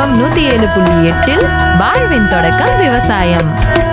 FM நூத்தி ஏழு புள்ளி எட்டில் வாழ்வின் தொடக்கம் விவசாயம்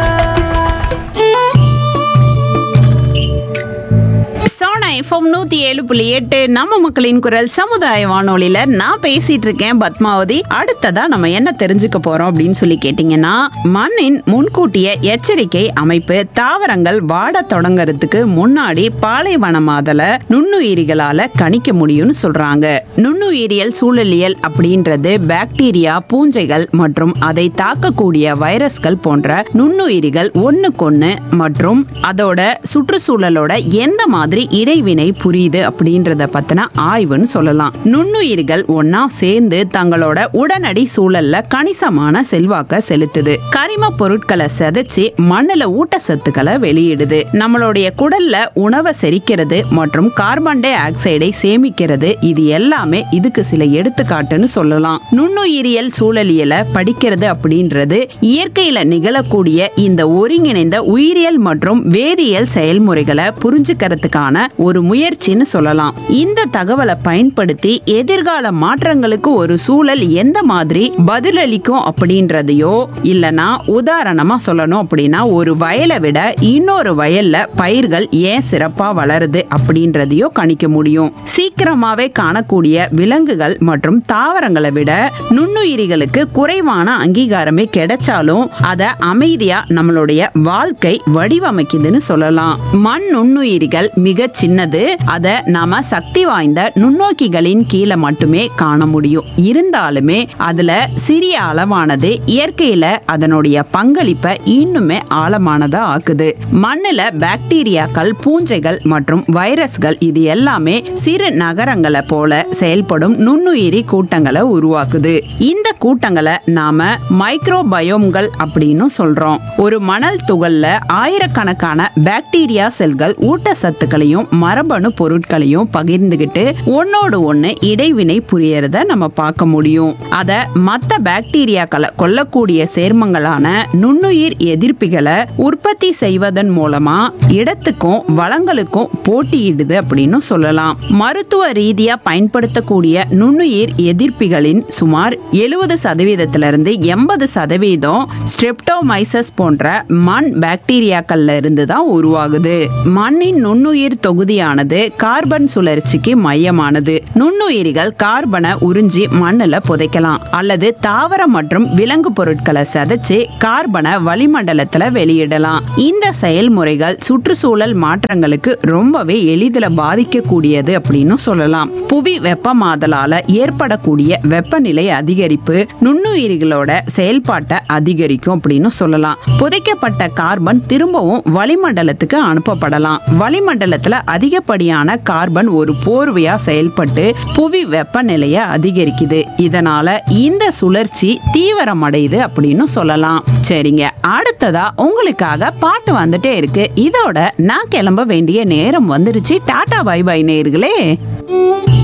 சோனா எஃப்எம் நூத்தி ஏழு புள்ளி எட்டு நம்ம மக்களின் குரல் சமுதாய வானொலியில நான் பேசிட்டு இருக்கேன் பத்மாவதி அடுத்ததா நம்ம என்ன தெரிஞ்சுக்க போறோம் அப்படின்னு சொல்லி கேட்டீங்கன்னா மண்ணின் முன்கூட்டிய எச்சரிக்கை அமைப்பு தாவரங்கள் வாட தொடங்கறதுக்கு முன்னாடி பாலைவனமாதல நுண்ணுயிரிகளால கணிக்க முடியும்னு சொல்றாங்க நுண்ணுயிரியல் சூழலியல் அப்படின்றது பாக்டீரியா பூஞ்சைகள் மற்றும் அதை தாக்கக்கூடிய வைரஸ்கள் போன்ற நுண்ணுயிரிகள் ஒண்ணுக்கொண்ணு மற்றும் அதோட சுற்றுச்சூழலோட எந்த மாதிரி இடைவினை புரியுது அப்படின்றத பத்தின ஆய்வுன்னு சொல்லலாம் நுண்ணுயிர்கள் ஒன்னா சேர்ந்து தங்களோட உடனடி சூழல்ல கணிசமான செல்வாக்க செலுத்துது கரிம பொருட்களை செதைச்சு மண்ணுல ஊட்டச்சத்துக்களை வெளியிடுது நம்மளுடைய குடல்ல உணவை செரிக்கிறது மற்றும் கார்பன் டை ஆக்சைடை சேமிக்கிறது இது எல்லாமே இதுக்கு சில எடுத்துக்காட்டுன்னு சொல்லலாம் நுண்ணுயிரியல் சூழலியலை படிக்கிறது அப்படின்றது இயற்கையில நிகழக்கூடிய இந்த ஒருங்கிணைந்த உயிரியல் மற்றும் வேதியியல் செயல்முறைகளை புரிஞ்சுக்கிறதுக்கான ஒரு முயற்சின்னு சொல்லலாம் இந்த தகவலை பயன்படுத்தி எதிர்கால மாற்றங்களுக்கு ஒரு சூழல் எந்த மாதிரி பதிலளிக்கும் அப்படின்றதையோ இல்லனா உதாரணமா சொல்லணும் அப்படின்னா ஒரு வயலை விட இன்னொரு வயல்ல பயிர்கள் ஏன் சிறப்பா வளருது அப்படின்றதையோ கணிக்க முடியும் சீக்கிரமாவே காணக்கூடிய விலங்குகள் மற்றும் தாவரங்களை விட நுண்ணுயிரிகளுக்கு குறைவான அங்கீகாரமே கிடைச்சாலும் அத அமைதியா நம்மளுடைய வாழ்க்கை வடிவமைக்குதுன்னு சொல்லலாம் மண் நுண்ணுயிரிகள் மிக சின்னது அத நாம சக்தி வாய்ந்த நுண்ணோக்கிகளின் கீழே மட்டுமே காண முடியும் இருந்தாலுமே அதுல சிறிய அளவானது இயற்கையில அதனுடைய பங்களிப்பை இன்னுமே ஆழமானதா ஆக்குது மண்ணுல பாக்டீரியாக்கள் பூஞ்சைகள் மற்றும் வைரஸ்கள் இது எல்லாமே சிறு நகரங்களை போல செயல்படும் நுண்ணுயிரி கூட்டங்களை உருவாக்குது இந்த கூட்டங்களை நாம மைக்ரோபயோம்கள் அப்படின்னு சொல்றோம் ஒரு மணல் துகள்ல ஆயிரக்கணக்கான பாக்டீரியா செல்கள் ஊட்டச்சத்துக்களையும் மரபணு பொருட்களையும் பகிர்ந்துகிட்டு ஒன்னோடு ஒண்ணு இடைவினை புரியறத நம்ம பார்க்க முடியும் அத மத்த பாக்டீரியாக்களை கொல்லக்கூடிய சேர்மங்களான நுண்ணுயிர் எதிர்ப்பிகளை உற்பத்தி செய்வதன் மூலமா இடத்துக்கும் வளங்களுக்கும் போட்டியிடுது அப்படின்னு சொல்லலாம் மருத்துவ ரீதியா பயன்படுத்தக்கூடிய நுண்ணுயிர் எதிர்ப்பிகளின் சுமார் எழுபது சதவீதத்திலிருந்து எண்பது சதவீதம் ஸ்ட்ரெப்டோமைசஸ் போன்ற மண் பாக்டீரியாக்கள்ல இருந்து தான் உருவாகுது மண்ணின் நுண்ணுயிர் தொகுதியானது கார்பன் சுழற்சிக்கு மையமானது நுண்ணுயிரிகள் கார்பனை உறிஞ்சி மண்ணுல புதைக்கலாம் அல்லது தாவர மற்றும் விலங்கு பொருட்களை சதைச்சு கார்பனை வளிமண்டலத்துல வெளியிடலாம் இந்த செயல்முறைகள் சுற்றுச்சூழல் மாற்றங்களுக்கு ரொம்பவே எளிதில் பாதிக்கக்கூடியது அப்படின்னு சொல்லலாம் புவி வெப்பமாதலால ஏற்படக்கூடிய வெப்பநிலை அதிகரிப்பு நுண்ணுயிரிகளோட செயல்பாட்டை அதிகரிக்கும் அப்படின்னு சொல்லலாம் புதைக்கப்பட்ட கார்பன் திரும்பவும் வளிமண்டலத்துக்கு அனுப்பப்படலாம் வளிமண்டலத்துல அதிகப்படியான கார்பன் ஒரு போர்வையா செயல்பட்டு புவி வெப்பநிலையை அதிகரிக்குது இதனால இந்த சுழற்சி தீவிரமடையுது அப்படின்னு சொல்லலாம் சரிங்க அடுத்ததா உங்களுக்காக பாட்டு வந்துட்டே இருக்கு இதோட நான் கிளம்ப வேண்டிய நேரம் வந்துருச்சு டாடா பை பை நேர்களே